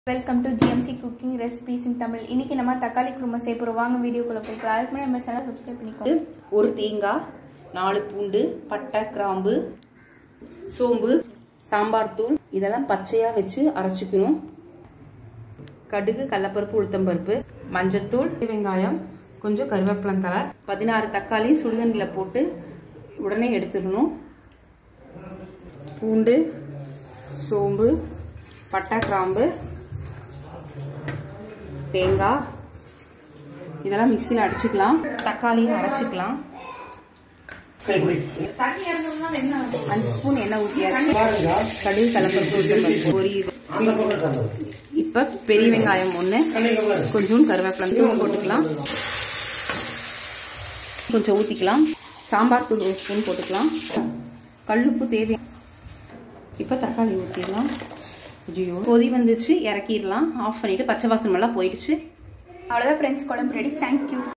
welcome to GMC cooking recipes in Tamil இன்னைக்கு நம்ம தக்காளி குருமா செய்ய போகிறோம் வாங்க வீடியோக்குள்ள போய்க்கலாம் அதுக்கு முன்னாடி நம்ம சேனல் சப்ஸ்கிரைப் பண்ணிக்கோங்க ஒரு தேங்காய் நாலு பூண்டு பட்டை கிராம்பு சோம்பு சாம்பார் தூள் இதெல்லாம் பச்சையாக வச்சு அரைச்சிக்கணும் கடுகு கடலப்பருப்பு உளுத்தம்பருப்பு மஞ்சத்தூள் வெங்காயம் கொஞ்சம் கருவேப்பிலம் தலை பதினாறு தக்காளி சுடுதண்ணியில் போட்டு உடனே எடுத்துடணும் பூண்டு சோம்பு பட்டை கிராம்பு தேங்காய் இதெல்லாம் மிக்சியில் அடிச்சுக்கலாம் தக்காளியும் அரைச்சிக்கலாம் அஞ்சு ஸ்பூன் எண்ணெய் ஊற்றியாச்சு கடுகு கலப்பருப்பு உளுத்தம்பருப்பு பொரியுது இப்போ பெரிய வெங்காயம் ஒன்று கொஞ்சம் கருவேப்பிலை தூள் போட்டுக்கலாம் கொஞ்சம் ஊற்றிக்கலாம் சாம்பார் தூள் ஒரு ஸ்பூன் போட்டுக்கலாம் கல்லுப்பு தேவை இப்போ தக்காளி ஊற்றிடலாம் ஐயோ கொதி வந்துச்சு இறக்கிடலாம் ஆஃப் பண்ணிவிட்டு பச்சை வாசனமெல்லாம் போயிடுச்சு அவ்வளோதான் ஃப்ரெண்ட்ஸ் குழம்பு ரெடி தேங்க்யூ